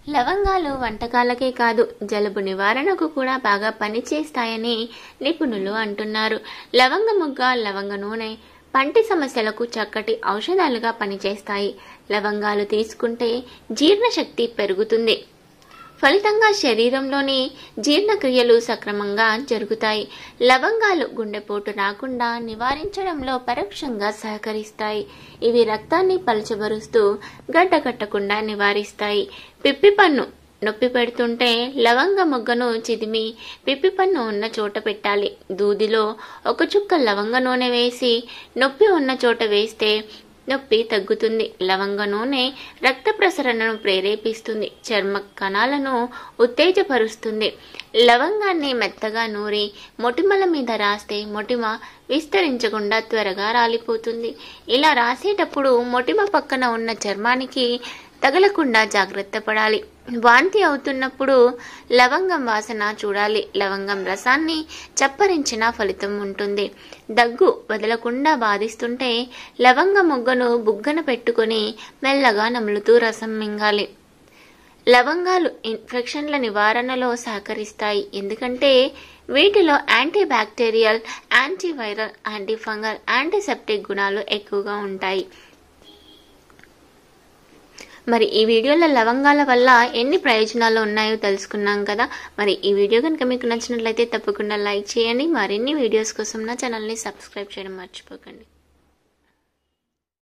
లవంగాలు వంటకాలకే కాదు జలుబు నివారణకు కూడా బాగా పనిచేస్తాయని నిపుణులు అంటున్నారు లవంగ ముగ్గ లవంగ నూనె పంటి సమస్యలకు చక్కటి ఔషధాలుగా పనిచేస్తాయి లవంగాలు తీసుకుంటే జీర్ణశక్తి పెరుగుతుంది ఫలితంగా శరీరంలోని జీర్ణక్రియలు సక్రమంగా జరుగుతాయి లవంగాలు గుండెపోటు రాకుండా నివారించడంలో పరోక్షంగా సహకరిస్తాయి ఇవి రక్తాన్ని పలచబరుస్తూ గడ్డకట్టకుండా నివారిస్తాయి పిప్పి పన్ను నొప్పి పెడుతుంటే లవంగ మొగ్గను చిదిమి పిప్పి పన్ను ఉన్న చోట పెట్టాలి దూదిలో ఒక చుక్క లవంగ నూనె వేసి నొప్పి ఉన్న చోట వేస్తే నొప్పి తగ్గుతుంది లవంగ నూనె రక్త ప్రసరణను ప్రేరేపిస్తుంది చర్మ కణాలను ఉత్తేజపరుస్తుంది లవంగాన్ని మెత్తగా నూరి మొటిమల మీద రాస్తే మొటిమ విస్తరించకుండా త్వరగా రాలిపోతుంది ఇలా రాసేటప్పుడు మొటిమ పక్కన ఉన్న చర్మానికి తగలకుండా జాగ్రత్త పడాలి వాంతి అవుతున్నప్పుడు లవంగం వాసన చూడాలి లవంగం రసాన్ని చప్పరించిన ఫలితం ఉంటుంది దగ్గు వదలకుండా బాధిస్తుంటే లవంగ మొగ్గను బుగ్గన పెట్టుకొని మెల్లగా నములుతూ రసం మింగాలి లవంగాలు ఇన్ఫెక్షన్ల నివారణలో సహకరిస్తాయి ఎందుకంటే వీటిలో anti bacterial antiviral antifungal antiseptic గుణాలు ఎక్కువగా ఉంటాయి మరి ఈ వీడియోలో లవంగాల వల్ల ఎన్ని ప్రయోజనాలు ఉన్నాయో తెలుసుకున్నాం కదా మరి ఈ వీడియో కనుక మీకు నచ్చినట్లయితే తప్పకుండా లైక్ చేయండి మరిన్ని వీడియోస్ కోసం నా ఛానల్ని సబ్స్క్రైబ్ చేయడం మర్చిపోకండి